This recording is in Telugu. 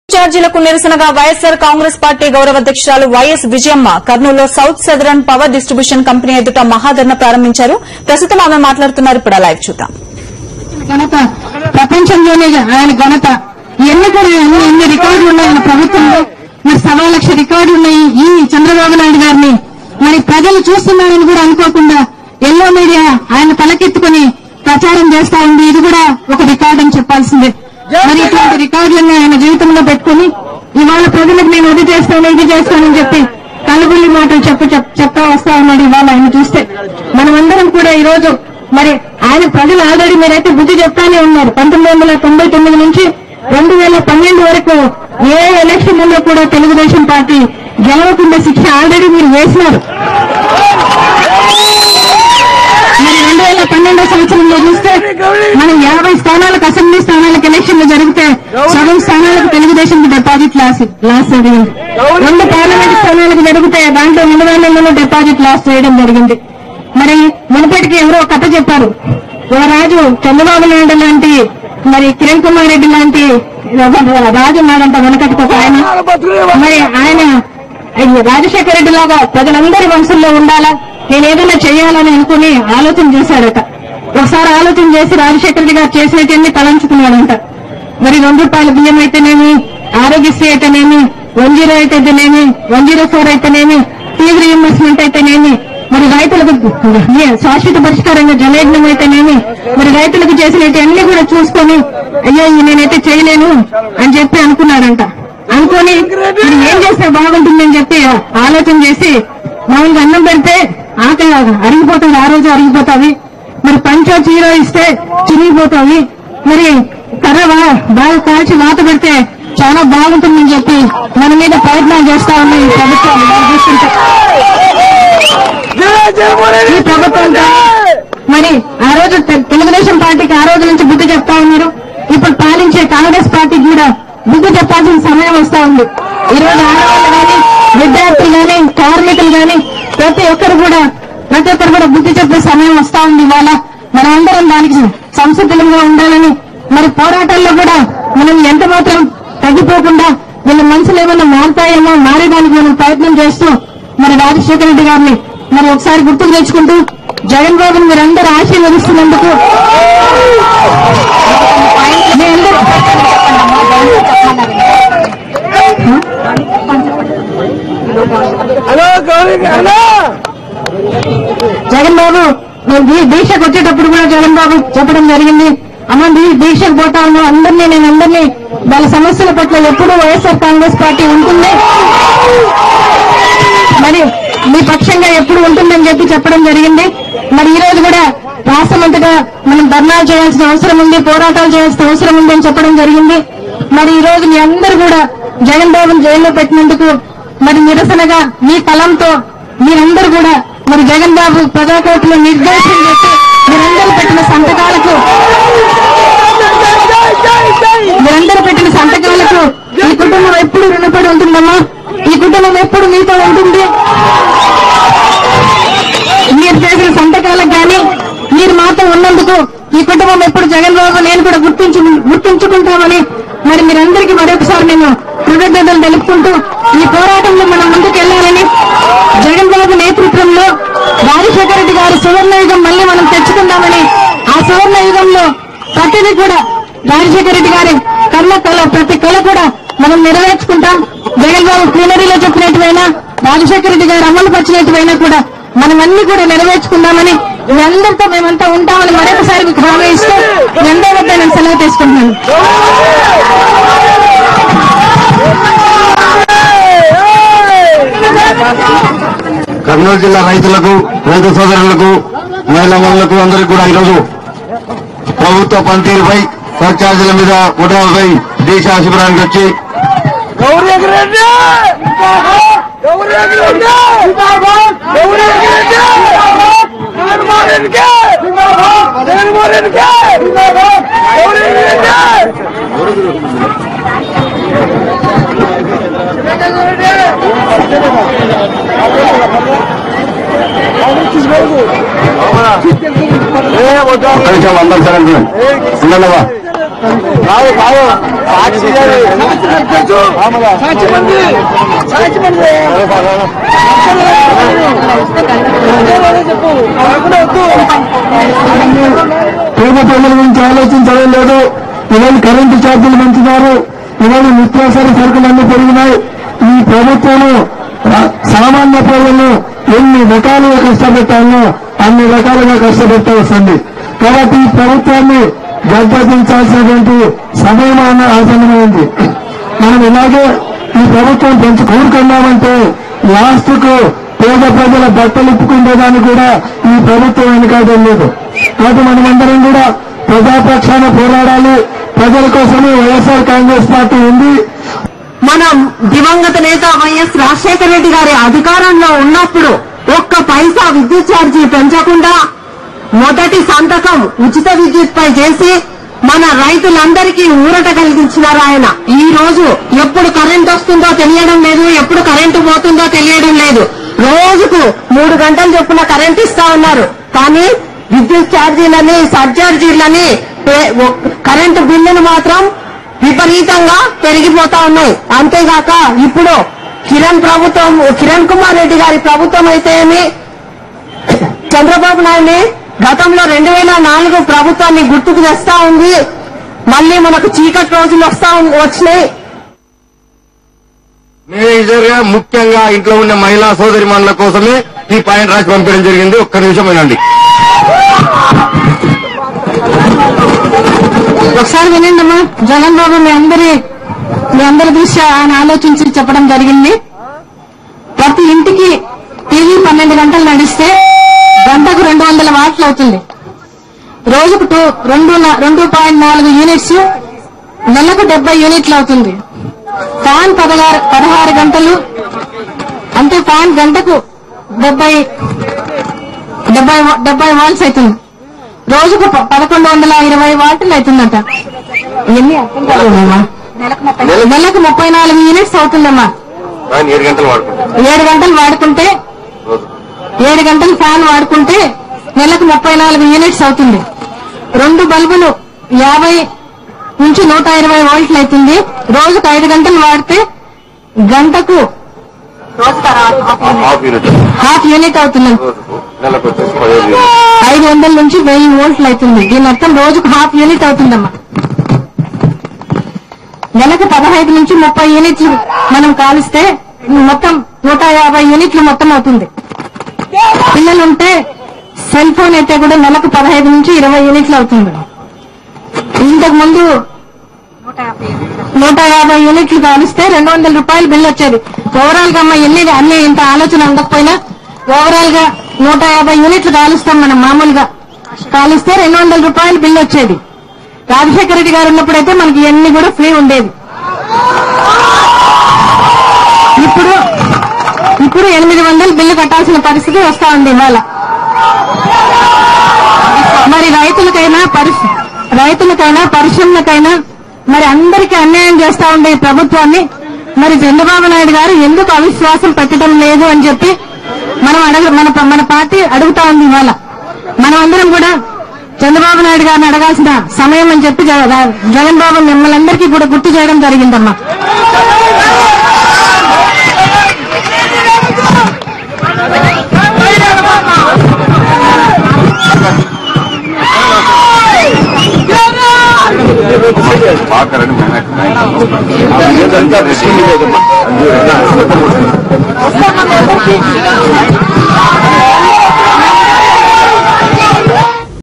ఛార్జీలకు నిరసనగా వైఎస్సార్ కాంగ్రెస్ పార్టీ గౌరవ అధ్యక్షురాలు వైఎస్ విజయమ్మ కర్నూలులో south southern power distribution company ఎదుట మహాధరణ ప్రారంభించారు ప్రస్తుతం ఆమె మాట్లాడుతున్నారు ఇప్పుడు ఆ లైవ్ చూద్దాం ఘనత ప్రపంచంలోనే ఆయన ఘనత ఎన్ని కూడా ఎన్ని ఎన్ని రికార్డులు ఉన్నాయి ఆయన ప్రభుత్వంలో మరి సవా లక్ష రికార్డులు ఉన్నాయి ఈ చంద్రబాబు నాయుడు గారిని మరి ప్రజలు చూస్తున్నారని కూడా అనుకోకుండా ఎల్లో మీడియా ఆయన తలకెత్తుకుని ప్రచారం చేస్తా ఉంది ఇది కూడా ఒక రికార్డు అని చెప్పాల్సిందే మరి ఇట్లాంటి రికార్డులను ఆయన జీవితంలో పెట్టుకుని ఇవాళ ప్రజలకు నేను అది చేస్తాను ఇది చేస్తానని చెప్పి కలుగుల్లి మాటలు చెప్ప చెప్- చెప్తా వస్తా ఉన్నాడు ఇవాళ ఆయన చూస్తే మనమందరం కూడా ఈ రోజు మరి ఆయన ప్రజలు ఆల్రెడీ మీరైతే బుద్ధి చెప్తానే ఉన్నారు పంతొమ్మిది వందల తొంభై తొమ్మిది నుంచి రెండు వేల పన్నెండు వరకు ఏ ఎలక్షన్లలో కూడా తెలుగుదేశం పార్టీ గెలవకుండా శిక్ష ఆల్రెడీ మీరు వేసినారు మరి రెండు వేల పన్నెండో సంవత్సరంలో చూస్తే మనం యాభై స్థానాలకు అసెంబ్లీ స్థానాలకు ఎలక్షన్లు జరిగితే సగం స్థానాలకు తెలుగుదేశం డిపాజిట్ లాస్ లాస్ జరిగింది రెండు పార్లమెంట్ స్థానాలకు జరిగితే దాంట్లో రెండు వేల డిపాజిట్ లాస్ చేయడం జరిగింది మరి మునుపటికి ఎవరో కథ చెప్పారు ఓ రాజు చంద్రబాబు నాయుడు లాంటి మరి కిరణ్ కుమార్ రెడ్డి లాంటి ఒక రాజు ఉన్నాడంట వెనకటికి ఒక ఆయన మరి ఆయన అయ్యో, రాజశేఖర రెడ్డి లాగా ప్రజలందరి వంశంలో ఉండాలా నేను ఏదైనా చేయాలని అనుకుని ఆలోచన చేశాడట ఒకసారి ఆలోచన చేసి రాజశేఖర రెడ్డి గారు చేసినవన్నీ తలంచుకున్నాడంట మరి రెండు రూపాయల బియ్యం అయితేనేమి ఆరోగ్యశ్రీ అయితేనేమి వన్ జీరో ఎయిట్ అయితేనేమి వన్ జీరో ఫోర్ అయితేనేమి ఫీజు రీఎంబర్స్మెంట్ అయితేనేమి మరి రైతులకు ఏ, శాశ్వత పరిష్కారంగా జలయజ్ఞం అయితేనేమి మరి రైతులకు చేసినవన్నీ కూడా చూసుకొని అయ్యో ఇవి నేనైతే చేయలేను అని చెప్పి అనుకున్నాడంట అనుకొని మరి ఏం చేస్తే బాగుంటుందని చెప్పి ఆలోచన చేసి మామూలుగా అన్నం పెడితే ఆకలి అరిగిపోతుంది ఆ రోజు అరిగిపోతావి మరి పంచో చీర ఇస్తే చిరిగిపోతావి మరి కర్రవా బాగా కాల్చి వాత పెడితే చాలా బాగుంటుందని చెప్పి మన మీద ప్రయత్నాలు చేస్తా ఉన్నాయి ఈ ప్రభుత్వం మనం చూస్తుంటే. ఈ ప్రభుత్వం మరి ఆ రోజు తె- తెలుగుదేశం పార్టీకి ఆ రోజు నుంచి బుద్ధి చెప్తా ఉన్నారు ఇప్పుడు పాలించే కాంగ్రెస్ పార్టీకి కూడా బుద్ధి చెప్పాల్సిన సమయం వస్తా ఉంది ఈ రోజు ఆడవాళ్ళు గాని విద్యార్థులు గాని కార్మికులు గాని ప్రతి ఒక్కరు కూడా ప్రతి ఒక్కరు కూడా బుద్ధి చెప్పే సమయం వస్తా ఉంది ఇవాళ మనమందరం దానికి సంసిద్ధంగా ఉండాలని మరి పోరాటాల్లో కూడా మనం ఎంత మాత్రం తగ్గిపోకుండా వీళ్ళ మనసులు ఏమైనా మారుతాయేమో మారేదానికి మనం ప్రయత్నం చేస్తూ మరి రాజశేఖర రెడ్డి గారిని మరి ఒకసారి గుర్తుకు తెచ్చుకుంటూ జగన్ బాబుని మీరందరూ ఆశీర్వదిస్తున్నందుకు మీ అందరూ- హలో గౌరీ హలో జగన్ బాబు నేను దీ- దీక్షకు వచ్చేటప్పుడు కూడా జగన్ బాబు చెప్పడం జరిగింది అమ్మ దీ- దీక్షకు పోతా ఉన్నాం అందరినీ నేను అందరినీ వాళ్ళ సమస్యల పట్ల ఎప్పుడూ వైఎస్ఆర్ కాంగ్రెస్ పార్టీ ఉంటుంది మరి మీ పక్షంగా ఎప్పుడు ఉంటుందని చెప్పి చెప్పడం జరిగింది మరి ఈ రోజు కూడా రాష్ట్రమంతటా మనం ధర్నాలు చేయాల్సిన అవసరం ఉంది పోరాటాలు చేయాల్సిన అవసరం ఉంది అని చెప్పడం జరిగింది మరి ఈ రోజు మీ అందరూ కూడా జగన్ బాబుని జైల్లో పెట్టినందుకు మరి నిరసనగా మీ కలంతో మీరందరూ కూడా మరి జగన్ బాబు ప్రజాకోర్టులో నిర్దేశం చేసి మీరందరూ పెట్టిన సంతకాలకు మీరందరూ పెట్టిన సంతకాలకు ఈ కుటుంబం ఎప్పుడు రుణపడి ఉంటుందమ్మా ఈ కుటుంబం ఎప్పుడు మీతో ఉంటుంది మీరు చేసిన సంతకాలకు గాని మీరు మాతో ఉన్నందుకు ఈ కుటుంబం ఎప్పుడు జగన్ బాబు నేను కూడా గుర్తించు గుర్తుంచుకుంటామని మరి మీరందరికీ మరొకసారి నేను కృతజ్ఞతలు తెలుపుకుంటూ ఈ పోరాటంలో మనం ముందుకెళ్లాలని జగన్ బాబు నేతృత్వంలో రాజశేఖర రెడ్డి గారి సువర్ణ యుగం మళ్ళీ మనం తెచ్చుకుందామని ఆ సువర్ణ యుగంలో ప్రతిదీ కూడా రాజశేఖర రెడ్డి గారి కళ్ళ కళ ప్రతి కళ కూడా మనం నెరవేర్చుకుంటాం జగన్ బాబు ప్లీనరీలో చెప్పినట్టువైనా రాజశేఖర రెడ్డి గారు అమలు పరిచినట్టువైనా కూడా మనం అన్ని కూడా నెరవేర్చుకుందామని మీ అందరితో మేమంతా ఉంటామని మరొకసారి మీకు హామీ ఇస్తూ మీ అందరి వద్ద నేను సెలవు తీసుకుంటున్నాను కర్నూలు జిల్లా రైతులకు రైతు సోదరులకు మహిళలకు అందరికీ కూడా ఈరోజు ప్రభుత్వ పనితీరుపై సర్చార్జీల మీద ఉడవపై దేశ శిబిరానికి వచ్చి గౌరీ రెడ్డి గౌరీ రెడ్డి గౌరీ రెడ్డి జగన్మోహన్ రెడ్డికి జగన్మోహన్ రెడ్డికి గౌరీ రెడ్డి ఒక్క నిమిషం అందరు సరే ఉండండి. ఉండండి అవ్వ. కాదు కాదు సాక్షి సాక్షి మంది సాక్షి మంది చెప్పు వద్దు పేద ప్రజల గురించి ఆలోచించడం లేదు ఇవాళ కరెంటు ఛార్జీలు పెంచుతున్నారు ఇవాళ నిత్యావసర సరుకులన్నీ పెరిగినాయి ఈ ప్రభుత్వం రా- సామాన్య ప్రజలను ఎన్ని రకాలుగా కష్టపెట్టాలో అన్ని రకాలుగా కష్టపెట్ట వస్తుంది కాబట్టి ఈ ప్రభుత్వాన్ని గద్దెదించాల్సినటువంటి సమయం అన్న ఆసన్నమైంది మనం ఇలాగే ఈ ప్రభుత్వం పెంచి కూరుకున్నామంటే లాస్ట్ కు పేద ప్రజల బట్టలు ఇప్పుకుండేదాన్ని కూడా ఈ ప్రభుత్వం వెనుకాడడం లేదు కాబట్టి మనమందరం కూడా ప్రజాపక్షాన పోరాడాలి ప్రజల కోసమే వైఎస్ఆర్ కాంగ్రెస్ పార్టీ ఉంది మనం దివంగత నేత వైఎస్ రాజశేఖర రెడ్డి గారి అధికారంలో ఉన్నప్పుడు ఒక్క పైసా విద్యుత్ ఛార్జీ పెంచకుండా మొదటి సంతకం ఉచిత విద్యుత్ పై చేసి మన రైతులందరికీ ఊరట కలిగించినారు ఆయన ఈ రోజు ఎప్పుడు కరెంట్ వస్తుందో తెలియడం లేదు ఎప్పుడు కరెంటు పోతుందో తెలియడం లేదు రోజుకు మూడు గంటలు చొప్పున కరెంట్ ఇస్తా ఉన్నారు కానీ విద్యుత్ ఛార్జీలని సర్ఛార్జీలని పే- ఒ- కరెంటు బిల్లులు మాత్రం విపరీతంగా పెరిగిపోతా ఉన్నాయి అంతేగాక ఇప్పుడు కిరణ్ ప్రభుత్వం కిరణ్ కుమార్ రెడ్డి గారి ప్రభుత్వం అయితే ఏమి చంద్రబాబు నాయుడిని గతంలో రెండు వేల నాలుగు ప్రభుత్వాన్ని గుర్తుకు తెస్తా ఉంది మళ్ళీ మనకు చీకటి రోజులు వస్తా ఉన్- వచ్చినాయి మేనేజర్ గా ముఖ్యంగా ఇంట్లో ఉన్న మహిళా సోదరి మనుల కోసమే ఈ పాయింట్ రాసి పంపించడం జరిగింది ఒక్క నిమిషం వినండి ఒకసారి వినండి అమ్మా జగన్ బాబు మీ అందరి మీ అందరి దృష్ట్యా ఆయన ఆలోచించి చెప్పడం జరిగింది ప్రతి ఇంటికి టీవీ పన్నెండు గంటలు నడిస్తే గంటకు రెండు వందల వాట్లు అవుతుంది రోజుకు టూ రెండు న- రెండు పాయింట్ నాలుగు యూనిట్స్ నెలకు డెబ్బై యూనిట్లు అవుతుంది ఫ్యాన్ పదహారు పదహారు గంటలు అంటే ఫ్యాన్ గంటకు డెబ్బై డెబ్బై డెబ్బై వాల్స్ అవుతుంది రోజుకు ప- పదకొండు వందల ఇరవై వాటిలు అవుతుందట ఎన్ని అర్థం కాలేదమ్మా నెలకు ముప్పై నాలుగు యూనిట్స్ అవుతుందమ్మా ఆయన ఏడు గంటలు వాడుకుంటాం ఏడు గంటలు వాడుకుంటే ఏడు గంటలు ఫ్యాన్ వాడుకుంటే నెలకు ముప్పై నాలుగు యూనిట్స్ అవుతుంది రెండు బల్బులు యాభై నుంచి నూట ఇరవై వోల్ట్లు అవుతుంది రోజుకు ఐదు గంటలు వాడితే గంటకు హాఫ్ యూనిట్ హాఫ్ యూనిట్ అవుతుంది రోజుకు నెలకు వచ్చేసి పదిహేను యూనిట్ ఐదు వందల నుంచి వెయ్యి వోల్ట్లు అవుతుంది దీని అర్థం రోజుకు హాఫ్ యూనిట్ అవుతుందమ్మా నెలకు పదహైదు నుంచి ముప్పై యూనిట్లు మనం కాలిస్తే మొత్తం నూట యాభై యూనిట్లు మొత్తం అవుతుంది పిల్లలుంటే సెల్ ఫోన్ అయితే కూడా నెలకు పదహైదు నుంచి ఇరవై యూనిట్లు అవుతుంది ఇంతకు ముందు నూట యాభై యూనిట్లు కాలిస్తే రెండు వందల రూపాయలు బిల్ వచ్చేది ఓవరాల్ గా అమ్మ ఎన్ని అన్ని ఇంత ఆలోచన అందకపోయినా ఓవరాల్ గా నూట యాభై యూనిట్లు కాలుస్తాం మనం మామూలుగా కాలిస్తే రెండు వందల రూపాయలు బిల్ వచ్చేది రాజశేఖర రెడ్డి గారు ఉన్నప్పుడైతే మనకి ఇవన్నీ కూడా ఫ్రీ ఉండేది ఇప్పుడు ఇప్పుడు ఎనిమిది వందలు బిల్లు కట్టాల్సిన పరిస్థితి వస్తా ఉంది ఇవాళ మరి రైతులకైనా పరిశ రైతులకైనా పరిశ్రమలకైనా మరి అందరికీ అన్యాయం చేస్తా ఉండే ఈ ప్రభుత్వాన్ని మరి చంద్రబాబు నాయుడు గారు ఎందుకు అవిశ్వాసం పెట్టడం లేదు అని చెప్పి మనం అడగ మన మన పార్టీ అడుగుతా ఉంది ఇవాళ మనం అందరం కూడా చంద్రబాబు నాయుడు గారిని అడగాల్సిన సమయం అని చెప్పి జగ- జగన్ బాబు మిమ్మల్ని అందరికీ కూడా గుర్తు చేయడం జరిగిందమ్మా బాకరని